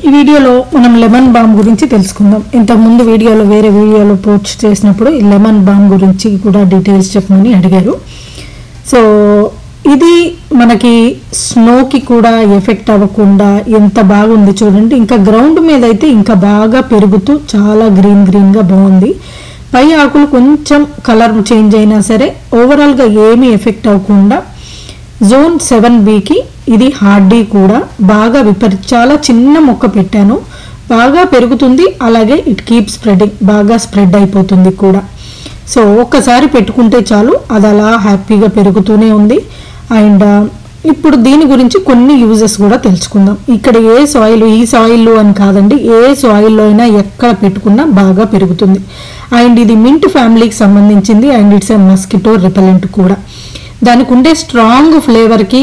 ఈ వీడియోలో మనం లెమన్ బామ్ గురించి తెలుసుకుందాం ఇంతకుముందు వీడియోలో వేరే వీడియోలో పోస్ట్ చేసినప్పుడు ఈ లెమన్ బామ్ గురించి కూడా డీటెయిల్స్ చెప్పమని అడిగారు సో ఇది మనకి స్నోకి కూడా ఎఫెక్ట్ అవ్వకుండా ఎంత బాగుంది చూడండి ఇంకా గ్రౌండ్ మీద అయితే ఇంకా బాగా పెరుగుతూ చాలా గ్రీన్ గ్రీన్గా బాగుంది పై ఆకులు కొంచెం కలర్ చేంజ్ అయినా సరే ఓవరాల్గా ఏమీ ఎఫెక్ట్ అవ్వకుండా జోన్ సెవెన్ బికి ఇది హార్డీ కూడా బాగా విపరీ చాలా చిన్న మొక్క పెట్టాను బాగా పెరుగుతుంది అలాగే ఇట్ కీప్ స్ప్రెడింగ్ బాగా స్ప్రెడ్ అయిపోతుంది కూడా సో ఒక్కసారి పెట్టుకుంటే చాలు అది అలా హ్యాపీగా పెరుగుతూనే ఉంది అండ్ ఇప్పుడు దీని గురించి కొన్ని యూజెస్ కూడా తెలుసుకుందాం ఇక్కడ ఏ సాయిల్ ఈ సాయిల్ అని కాదండి ఏ సాయిల్లో అయినా ఎక్కడ పెట్టుకున్నా బాగా పెరుగుతుంది అండ్ ఇది మింట్ ఫ్యామిలీకి సంబంధించింది and it's a mosquito repellent కూడా దానికి ఉండే స్ట్రాంగ్ ఫ్లేవర్కి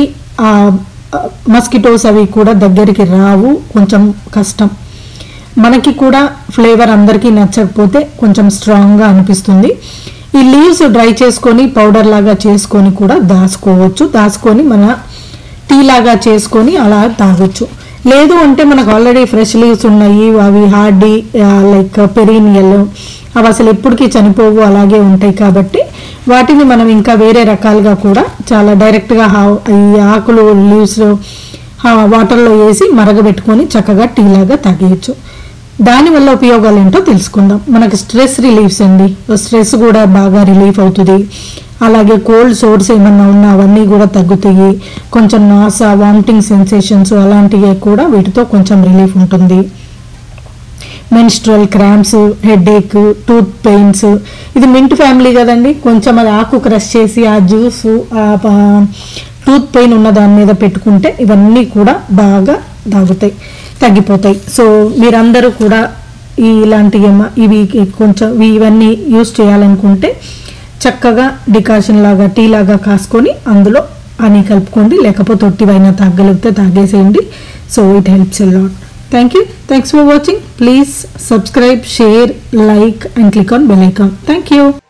మస్కిటోస్ అవి కూడా దగ్గరికి రావు కొంచెం కష్టం మనకి కూడా ఫ్లేవర్ అందరికీ నచ్చకపోతే కొంచెం స్ట్రాంగ్గా అనిపిస్తుంది ఈ లీవ్స్ డ్రై చేసుకొని పౌడర్ లాగా చేసుకొని కూడా దాచుకోవచ్చు దాచుకొని మన టీ లాగా చేసుకొని అలా తాగొచ్చు లేదు అంటే మనకు ఆల్రెడీ ఫ్రెష్ లీవ్స్ ఉన్నాయి అవి హార్డీ లైక్ పెరీనియల్ అవి అసలు ఎప్పటికీ చనిపోవు అలాగే ఉంటాయి కాబట్టి వాటిని మనం ఇంకా వేరే రకాలుగా కూడా చాలా డైరెక్ట్గా హా- ఈ ఆకులు లీవ్స్ వాటర్లో వేసి మరగబెట్టుకొని చక్కగా టీ లాగా తాగేయచ్చు దానివల్ల ఉపయోగాలు ఏంటో తెలుసుకుందాం మనకి స్ట్రెస్ రిలీఫ్స్ అండి స్ట్రెస్ కూడా బాగా రిలీఫ్ అవుతుంది అలాగే కోల్డ్ సోర్స్ ఏమన్నా ఉన్నా అవన్నీ కూడా తగ్గుతాయి కొంచెం నాస వామిటింగ్ సెన్సేషన్స్ అలాంటివి కూడా వీటితో కొంచెం రిలీఫ్ ఉంటుంది menstrual cramps headache tooth pains ఇది మింట్ ఫ్యామిలీ కదండి కొంచెం అది ఆకు క్రష్ చేసి ఆ జ్యూస్ టూత్ పెయిన్ ఉన్న దాని మీద పెట్టుకుంటే ఇవన్నీ కూడా బాగా తాగుతాయి తగ్గిపోతాయి సో మీరందరూ కూడా ఈ ఇలాంటి ఏమ- ఇవి కొంచెం ఇవి- ఇవన్నీ యూస్ చేయాలనుకుంటే చక్కగా డికాషన్ లాగా టీ లాగా కాసుకొని అందులో హనీ కలుపుకోండి లేకపోతే ఒట్టివైనా తాగలిగితే తాగేసేయండి so it helps a lot thank you thanks for watching please subscribe share like and click on bell icon thank you